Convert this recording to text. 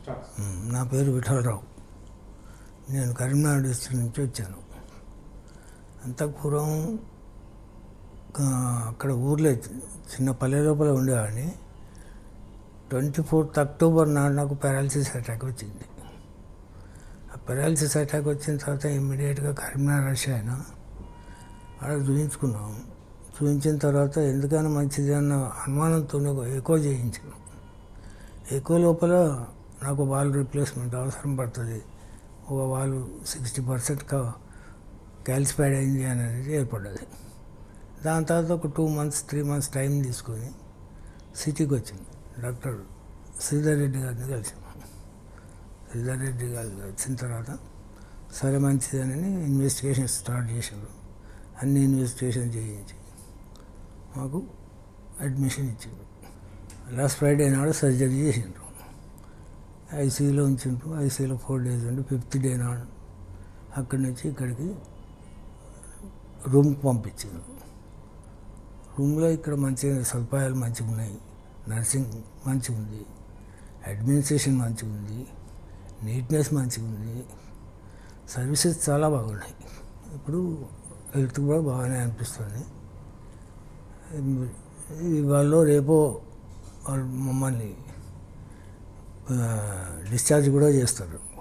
మ్, నా పేరు విఠలరావు నేను కరీంనగర్ డిస్ట్రిక్ట్ నుంచి వచ్చాను అంత పూర్వం ఆ, అక్కడ ఊర్లో చిన్న పల్లె లోపల ఉండేవాడిని ట్వంటీ ఫోర్త్ అక్టోబర్ నాడు నాకు పారాలసిస్ అటాక్ వచ్చింది ఆ పారాలసిస్ అటాక్ వచ్చిన తర్వాత ఇమ్మీడియట్గా కరీంనగర్ రష్ అయినా అక్కడ చూపించుకున్నాం చూపించిన తర్వాత ఎందుకైనా మంచిది అన్న అనుమానంతో ఎక్కువ చేయించాను ఎక్కువ లోపల నాకు వాల్ రీప్లేస్మెంట్ అవసరం పడుతుంది ఒక వాల్ సిక్స్టీ పర్సెంట్ క్యాల్సిఫైడ్ అయింది అనేది ఏర్పడ్డది దాని తర్వాత ఒక two months three months time తీసుకొని సిటీకి వచ్చింది డాక్టర్ శ్రీధర్ రెడ్డి గారిని కలిసాము శ్రీధర్ రెడ్డి గారు వచ్చిన తర్వాత సరే మంచిదని ఇన్వెస్టిగేషన్ స్టార్ట్ చేశారు అన్ని ఇన్వెస్టిగేషన్ చేయించి మాకు అడ్మిషన్ ఇచ్చారు లాస్ట్ ఫ్రైడే నాడు సర్జరీ చేసిండ్రు ఐసీయూలో ఉంచిండ్రు ఐసీయూలో ఫోర్ డేస్ ఉండి ఫిఫ్త్ డే నాడు అక్కడి నుంచి ఇక్కడికి రూమ్కి పంపించిండ్రు రూమ్లో ఇక్కడ మంచిగా సదుపాయాలు మంచిగా ఉన్నాయి నర్సింగ్ మంచిగా ఉంది అడ్మినిస్ట్రేషన్ మంచిగా ఉంది నీట్నెస్ మంచిగా ఉంది సర్వీసెస్ చాలా బాగున్నాయి ఇప్పుడు హెల్త్ కూడా బాగానే అనిపిస్తుంది ఇవాళ రేపో వాళ్ళు మమ్మల్ని డిశ్చార్జ్ కూడా చేస్తారు